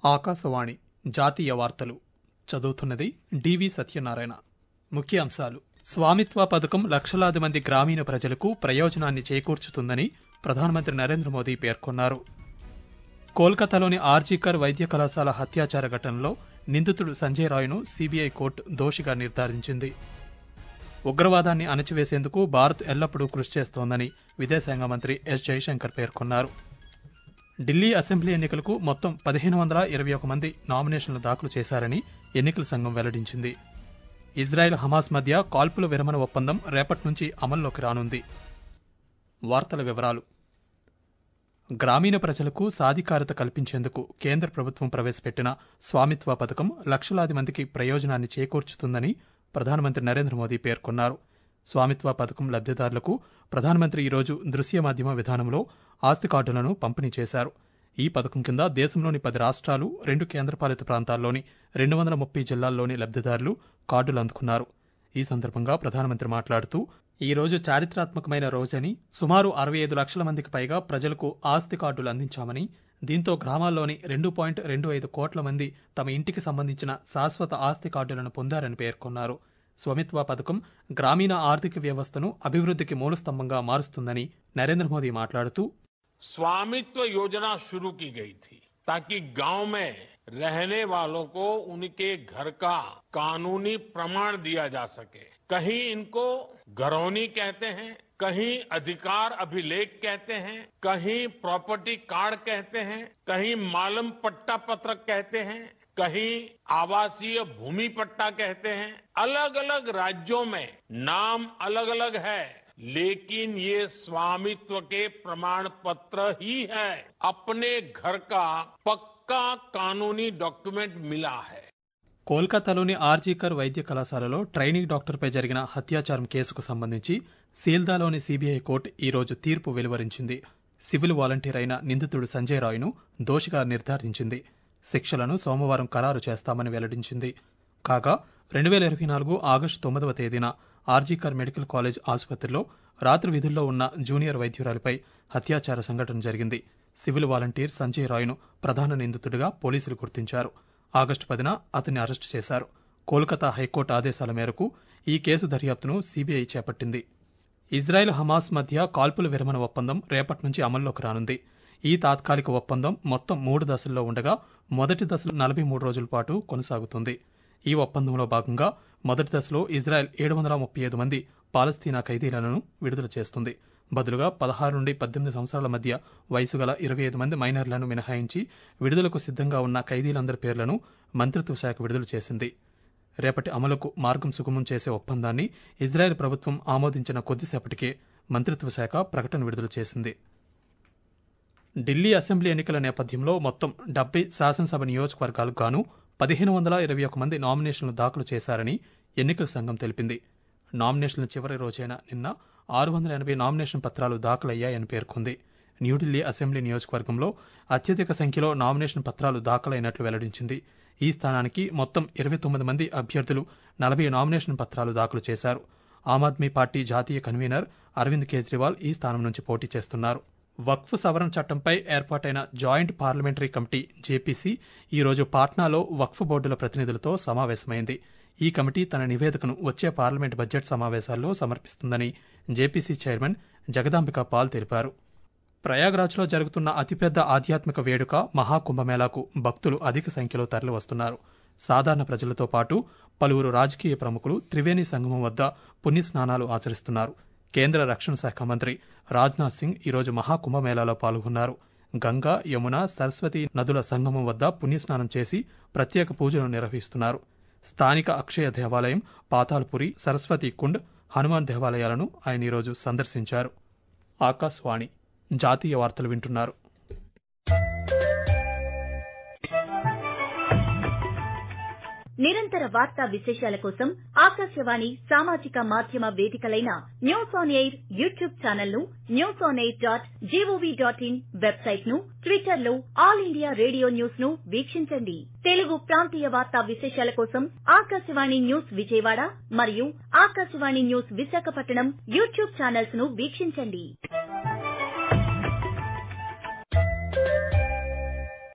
ఆకాశవాణి జాతీయ వార్తలు చదువుతున్నది డివి సత్యనారాయణ ముఖ్య అంశాలు స్వామిత్వ పథకం లక్షలాది మంది గ్రామీణ ప్రజలకు ప్రయోజనాన్ని చేకూర్చుతుందని ప్రధానమంత్రి నరేంద్ర మోదీ పేర్కొన్నారు కోల్కతాలోని ఆర్జీకర్ వైద్య కళాశాల హత్యాచార ఘటనలో నిందితుడు సంజయ్ రాయ్ను సీబీఐ కోర్టు దోషిగా నిర్ధారించింది ఉగ్రవాదాన్ని అణచివేసేందుకు భారత్ ఎల్లప్పుడూ కృషి చేస్తోందని విదేశాంగ మంత్రి ఎస్ జైశంకర్ పేర్కొన్నారు ఢిల్లీ అసెంబ్లీ ఎన్నికలకు మొత్తం పదిహేను వందల ఇరవై ఒక మంది నామినేషన్లు దాఖలు చేశారని ఎన్నికల సంఘం వెల్లడించింది ఇజ్రాయెల్ హమాస్ మధ్య కాల్పుల విరమణ ఒప్పందం రేపటి నుంచి అమల్లోకి రానుంది వార్తల వివరాలు గ్రామీణ ప్రజలకు సాధికారత కల్పించేందుకు కేంద్ర ప్రభుత్వం ప్రవేశపెట్టిన స్వామిత్వ పథకం లక్షలాది మందికి ప్రయోజనాన్ని చేకూర్చుతుందని ప్రధానమంత్రి నరేంద్ర మోదీ పేర్కొన్నారు స్వామిత్వ పథకం లబ్ధిదారులకు ప్రధానమంత్రి ఈరోజు దృశ్య మాధ్యమ విధానంలో ఆస్తి కార్డులను పంపిణీ చేశారు ఈ పథకం కింద దేశంలోని పది రాష్ట్రాలు రెండు కేంద్రపాలిత ప్రాంతాల్లోని రెండు వందల ముప్పై జిల్లాల్లోని లబ్ధిదారులు కార్డులు అందుకున్నారు ఈ సందర్భంగా ప్రధానమంత్రి మాట్లాడుతూ ఈ రోజు చారిత్రాత్మకమైన రోజని సుమారు అరవై ఐదు లక్షల మందికి పైగా ప్రజలకు ఆస్తి కార్డులు అందించామని దీంతో గ్రామాల్లోని రెండు పాయింట్ రెండు ఐదు కోట్ల మంది తమ ఇంటికి సంబంధించిన శాశ్వత ఆస్తి కార్డులను పొందారని పేర్కొన్నారు స్వమిత్వ పథకం గ్రామీణ ఆర్థిక వ్యవస్థను అభివృద్ధికి మూలస్తంభంగా మారుస్తుందని నరేంద్ర మోదీ మాట్లాడుతూ स्वामित्व योजना शुरू की गई थी ताकि गांव में रहने वालों को उनके घर का कानूनी प्रमाण दिया जा सके कहीं इनको घरौनी कहते हैं कहीं अधिकार अभिलेख कहते हैं कहीं प्रॉपर्टी कार्ड कहते हैं कहीं मालम पट्टा पत्रक कहते हैं कहीं आवासीय भूमि पट्टा कहते हैं अलग अलग राज्यों में नाम अलग अलग है लेकिन ये स्वामित्व के प्रमाण पत्र ही है अपने घर का पक्का कानूनी डॉक्यूमेंट मिला है కోల్కతాలోని ఆర్జీకర్ వైద్య కళాశాలలో ట్రైనింగ్ డాక్టర్పై జరిగిన హత్యాచారం కేసుకు సంబంధించి సీల్దాలోని సీబీఐ కోర్టు ఈ రోజు తీర్పు వెలువరించింది సివిల్ వాలంటీర్ అయిన నిందితుడు సంజయ్ రాయ్ను దోషిగా నిర్ధారించింది శిక్షలను సోమవారం ఖరారు చేస్తామని వెల్లడించింది కాగా రెండు వేల ఇరవై నాలుగు ఆగస్టు తొమ్మిదవ తేదీన ఆర్జీకర్ మెడికల్ కాలేజ్ ఆసుపత్రిలో రాత్రి విధుల్లో ఉన్న జూనియర్ వైద్యురాలిపై హత్యాచార సంఘటన జరిగింది సివిల్ వాలంటీర్ సంజయ్ రాయ్ను ప్రధాన నిందితుడిగా పోలీసులు గుర్తించారు ఆగస్టు పదిన అతన్ని అరెస్టు చేశారు కోల్కతా హైకోర్టు ఆదేశాల మేరకు ఈ కేసు దర్యాప్తును సీబీఐ చేపట్టింది ఇజ్రాయెల్ హమాస్ మధ్య కాల్పుల విరమణ ఒప్పందం రేపటి నుంచి అమల్లోకి రానుంది ఈ తాత్కాలిక ఒప్పందం మొత్తం మూడు దశల్లో ఉండగా మొదటి దశలో నలభై మూడు రోజుల పాటు కొనసాగుతుంది ఈ ఒప్పందంలో భాగంగా మొదటి దశలో ఇజ్రాయెల్ ఏడు వందల ముప్పై ఐదు మంది పాలస్తీనా ఖైదీలను విడుదల చేస్తుంది బదులుగా పదహారు నుండి పద్దెనిమిది సంవత్సరాల మధ్య వయసు గల ఇరవై ఐదు మంది మైనర్లను మినహాయించి విడుదలకు సిద్ధంగా ఉన్న ఖైదీలందరి పేర్లను మంత్రిత్వ శాఖ విడుదల చేసింది రేపటి అమలుకు మార్గం సుగమం చేసే ఒప్పందాన్ని ఇజ్రాయెల్ ప్రభుత్వం ఆమోదించిన కొద్దిసేపటికే మంత్రిత్వ శాఖ ప్రకటన విడుదల చేసింది ఢిల్లీ అసెంబ్లీ ఎన్నికల నేపథ్యంలో మొత్తం డెబ్బై శాసనసభ నియోజకవర్గాలకు గాను పదిహేను వందల ఇరవై ఒక మంది నామినేషన్లు దాఖలు చేశారని ఎన్నికల సంఘం తెలిపింది నామినేషన్ల చివరి రోజైన నిన్న ఆరు వందల ఎనభై నామినేషన్ పత్రాలు దాఖలయ్యాయని పేర్కొంది న్యూఢిల్లీ అసెంబ్లీ నియోజకవర్గంలో అత్యధిక సంఖ్యలో నామినేషన్ పత్రాలు దాఖలైనట్లు వెల్లడించింది ఈ స్థానానికి మొత్తం ఇరవై తొమ్మిది మంది అభ్యర్థులు నలభై నామినేషన్ పత్రాలు దాఖలు చేశారు ఆమ్ ఆద్మీ పార్టీ జాతీయ కన్వీనర్ అరవింద్ కేజ్రీవాల్ ఈ స్థానం నుంచి పోటీ చేస్తున్నారు వక్ఫ్ సవరణ చట్టంపై ఏర్పాటైన జాయింట్ పార్లమెంటరీ కమిటీ జేపీసీ ఈరోజు పాట్నాలో వక్ఫ్ బోర్డుల ప్రతినిధులతో సమావేశమైంది ఈ కమిటీ తన నివేదికను వచ్చే పార్లమెంట్ బడ్జెట్ సమావేశాల్లో సమర్పిస్తుందని జేపీసీ చైర్మన్ జగదాంబిక పాల్ తెలిపారు ప్రయాగ్రాజ్లో జరుగుతున్న అతిపెద్ద ఆధ్యాత్మిక వేడుక మహాకుంభమేళాకు భక్తులు అధిక సంఖ్యలో తరలివస్తున్నారు సాధారణ ప్రజలతో పాటు పలువురు రాజకీయ ప్రముఖులు త్రివేణి సంగమం వద్ద పుణ్యస్నానాలు ఆచరిస్తున్నారు కేంద్ర రక్షణ శాఖ మంత్రి రాజ్నాథ్ సింగ్ ఈరోజు మహాకుంభమేళాలో పాల్గొన్నారు గంగా యమున సరస్వతి నదుల సంగమం వద్ద పుణ్యస్నానం చేసి ప్రత్యేక పూజలు నిర్వహిస్తున్నారు స్థానిక అక్షయ దేవాలయం పాతాల్పురి సరస్వతి కుండ్ హనుమాన్ దేవాలయాలను ఆయన ఈరోజు సందర్శించారు ఆకాశవాణి జాతీయ వార్తలు వింటున్నారు నిరంతర వార్తా విశేషాల కోసం ఆకాశవాణి సామాజిక మాధ్యమ వేదికలైన news on air YouTube channel ను news on air dot G O V dot in website ను ట్విట్టర్ లో ఆల్ ఇండియా రేడియో న్యూస్ ను వీక్షించండి తెలుగు ప్రాంతీయ వార్తా విశేషాల కోసం ఆకాశవాణి న్యూస్ విజయవాడ మరియు Akashvani news Visakhapatnam YouTube channels ను వీక్షించండి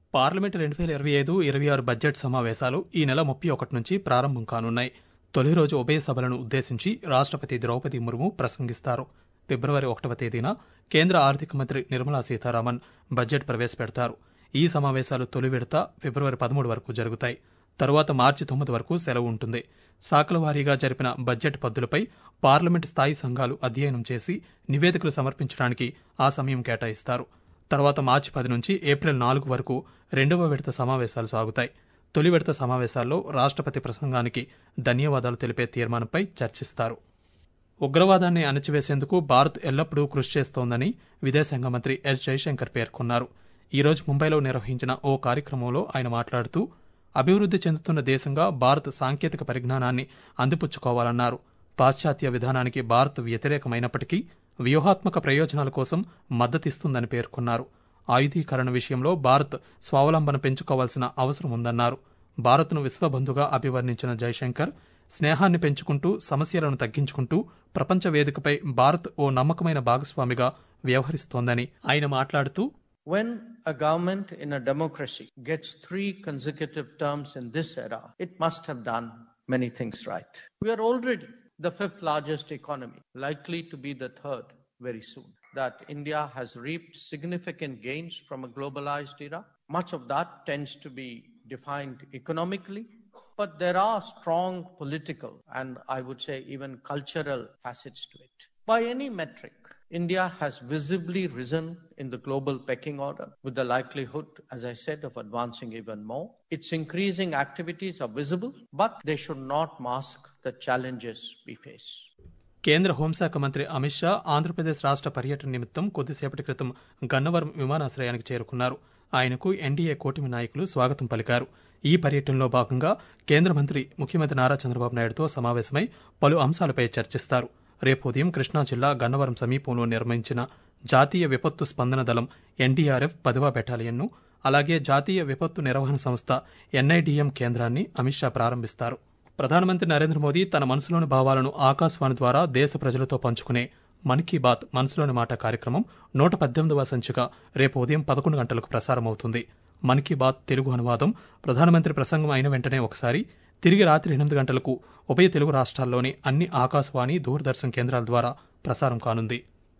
పార్లమెంట్ రెండు వేల ఇరవై ఐదు ఇరవై ఆరు బడ్జెట్ సమావేశాలు ఈ నెల ముప్పై ఒకటి నుంచి ప్రారంభం కానున్నాయి తొలి రోజు ఉభయ సభలను ఉద్దేశించి రాష్ట్రపతి ద్రౌపది ముర్ము ప్రసంగిస్తారు ఫిబ్రవరి ఒకటవ తేదీన కేంద్ర ఆర్థిక మంత్రి నిర్మలా సీతారామన్ బడ్జెట్ ప్రవేశపెడతారు ఈ సమావేశాలు తొలి విడత ఫిబ్రవరి పదమూడు వరకు జరుగుతాయి తరువాత మార్చి తొమ్మిది వరకు సెలవు ఉంటుంది శాఖల వారీగా జరిపిన బడ్జెట్ పద్దులపై పార్లమెంట్ స్థాయి సంఘాలు అధ్యయనం చేసి నివేదికలు సమర్పించడానికి ఆ సమయం కేటాయిస్తారు తర్వాత మార్చి పది నుంచి ఏప్రిల్ నాలుగు వరకు రెండవ విడత సమావేశాలు సాగుతాయి తొలి విడత సమావేశాల్లో రాష్ట్రపతి ప్రసంగానికి ధన్యవాదాలు తెలిపే తీర్మానంపై చర్చిస్తారు ఉగ్రవాదాన్ని అణచివేసేందుకు భారత్ ఎల్లప్పుడూ కృషి చేస్తోందని విదేశాంగ మంత్రి ఎస్ జైశంకర్ పేర్కొన్నారు ఈ రోజు ముంబైలో నిర్వహించిన ఓ కార్యక్రమంలో ఆయన మాట్లాడుతూ అభివృద్ధి చెందుతున్న దేశంగా భారత్ సాంకేతిక పరిజ్ఞానాన్ని అందిపుచ్చుకోవాలన్నారు పాశ్చాత్య విధానానికి భారత్ వ్యతిరేకమైనప్పటికీ వ్యూహాత్మక ప్రయోజనాల కోసం మద్దతిస్తుందని పేర్కొన్నారు ఆయుధీకరణ విషయంలో భారత్ స్వావలంబన పెంచుకోవాల్సిన అవసరం ఉందన్నారు భారత్ను విశ్వబంధుగా అభివర్ణించిన జైశంకర్ స్నేహాన్ని పెంచుకుంటూ సమస్యలను తగ్గించుకుంటూ ప్రపంచ వేదికపై భారత్ ఓ నమ్మకమైన భాగస్వామిగా వ్యవహరిస్తోందని ఆయన మాట్లాడుతూ When a government in a democracy gets three consecutive terms in this era, it must have done many things right. We are already the fifth largest economy, likely to be the third very soon. That India has reaped significant gains from a globalized era. Much of that tends to be defined economically, but there are strong political and I would say even cultural facets to it. By any metric, India has visibly risen in the global pecking order with the likelihood, as I said, of advancing even more. Its increasing activities are visible, but they should not mask the challenges we face. కేంద్ర హోంశాఖ మంత్రి అమిత్ షా ఆంధ్రప్రదేశ్ రాష్ట్ర పర్యటన నిమిత్తం కొద్దిసేపటి క్రితం గన్నవరం విమానాశ్రయానికి చేరుకున్నారు ఆయనకు ఎన్డీఏ కూటమి నాయకులు స్వాగతం పలికారు ఈ పర్యటనలో భాగంగా కేంద్ర మంత్రి ముఖ్యమంత్రి నారా చంద్రబాబు నాయుడుతో సమావేశమై పలు అంశాలపై చర్చిస్తారు రేపు ఉదయం కృష్ణా జిల్లా గన్నవరం సమీపంలో నిర్వహించిన జాతీయ విపత్తు స్పందన దళం ఎన్డీఆర్ఎఫ్ పదవ బెటాలియన్ను అలాగే జాతీయ విపత్తు నిర్వహణ సంస్థ ఎన్ఐడిఎం కేంద్రాన్ని అమిత్ షా ప్రారంభిస్తారు ప్రధానమంత్రి నరేంద్ర మోదీ తన మనసులోని భావాలను ఆకాశవాణి ద్వారా దేశ ప్రజలతో పంచుకునే మన్ కీ బాత్ మనసులోని మాట కార్యక్రమం నూట పద్దెనిమిదవ సంచిక రేపు ఉదయం పదకొండు గంటలకు ప్రసారమవుతుంది మన్ కీ బాత్ తెలుగు అనువాదం ప్రధానమంత్రి ప్రసంగం అయిన వెంటనే ఒకసారి తిరిగి రాత్రి ఎనిమిది గంటలకు ఉభయ తెలుగు రాష్ట్రాల్లోని అన్ని ఆకాశవాణి దూరదర్శన్ కేంద్రాల ద్వారా ప్రసారం కానుంది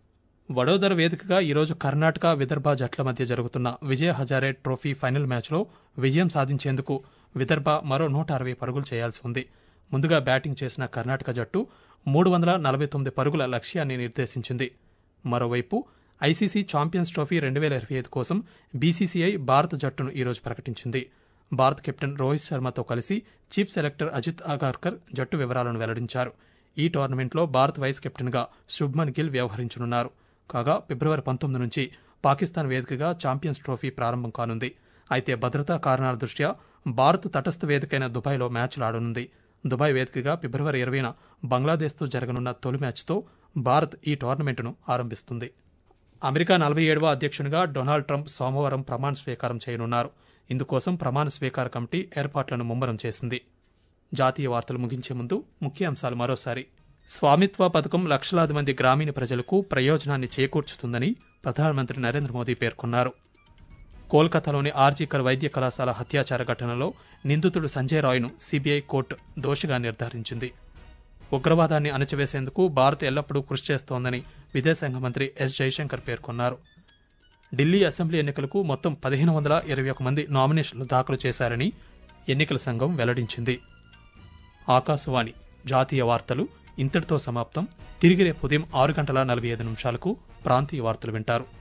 వడోదర వేదికగా ఈరోజు కర్ణాటక విదర్భ జట్ల మధ్య జరుగుతున్న విజయ హజారే ట్రోఫీ ఫైనల్ మ్యాచ్లో విజయం సాధించేందుకు విదర్భ మరో నూట అరవై పరుగులు చేయాల్సి ఉంది ముందుగా బ్యాటింగ్ చేసిన కర్ణాటక జట్టు మూడు వందల నలభై తొమ్మిది పరుగుల లక్ష్యాన్ని నిర్దేశించింది మరోవైపు ఐసీసీ ఛాంపియన్స్ ట్రోఫీ రెండు వేల ఇరవై ఐదు కోసం బీసీసీఐ భారత జట్టును ఈరోజు ప్రకటించింది భారత కెప్టెన్ రోహిత్ శర్మతో కలిసి చీఫ్ సెలెక్టర్ అజిత్ అగార్కర్ జట్టు వివరాలను వెల్లడించారు ఈ టోర్నమెంట్లో భారత్ వైస్ కెప్టెన్గా శుభ్మన్ గిల్ వ్యవహరించనున్నారు కాగా ఫిబ్రవరి పంతొమ్మిది నుంచి పాకిస్తాన్ వేదికగా ఛాంపియన్స్ ట్రోఫీ ప్రారంభం కానుంది అయితే భద్రతా కారణాల దృష్ట్యా భారత్ తటస్థ వేదికైన దుబాయ్లో మ్యాచ్లు ఆడనుంది దుబాయ్ వేదికగా ఫిబ్రవరి ఇరవైన బంగ్లాదేశ్తో జరగనున్న తొలి మ్యాచ్తో భారత్ ఈ టోర్నమెంటును ఆరంభిస్తుంది అమెరికా నలభై ఏడవ అధ్యక్షునిగా డొనాల్డ్ ట్రంప్ సోమవారం ప్రమాణ స్వీకారం చేయనున్నారు ఇందుకోసం ప్రమాణ స్వీకార కమిటీ ఏర్పాట్లను ముమ్మరం చేసింది జాతీయ వార్తలు ముగించే ముందు ముఖ్య అంశాలు మరోసారి స్వామిత్వ పథకం లక్షలాది మంది గ్రామీణ ప్రజలకు ప్రయోజనాన్ని చేకూర్చుతుందని ప్రధానమంత్రి నరేంద్ర మోదీ పేర్కొన్నారు కోల్కతాలోని ఆర్జీకర్ వైద్య కళాశాల హత్యాచార ఘటనలో నిందితుడు సంజయ్ రాయ్ను సీబీఐ కోర్టు దోషిగా నిర్ధారించింది ఉగ్రవాదాన్ని అణచివేసేందుకు భారత్ ఎల్లప్పుడూ కృషి చేస్తోందని విదేశాంగ మంత్రి ఎస్ జైశంకర్ పేర్కొన్నారు ఢిల్లీ అసెంబ్లీ ఎన్నికలకు మొత్తం పదిహేను వందల ఇరవై ఒక మంది నామినేషన్లు దాఖలు చేశారని ఎన్నికల సంఘం వెల్లడించింది ఆకాశవాణి జాతీయ వార్తలు ఇంతటితో సమాప్తం తిరిగి రేపు ఉదయం ఆరు గంటల నలభై ఐదు నిమిషాలకు ప్రాంతీయ వార్తలు వింటారు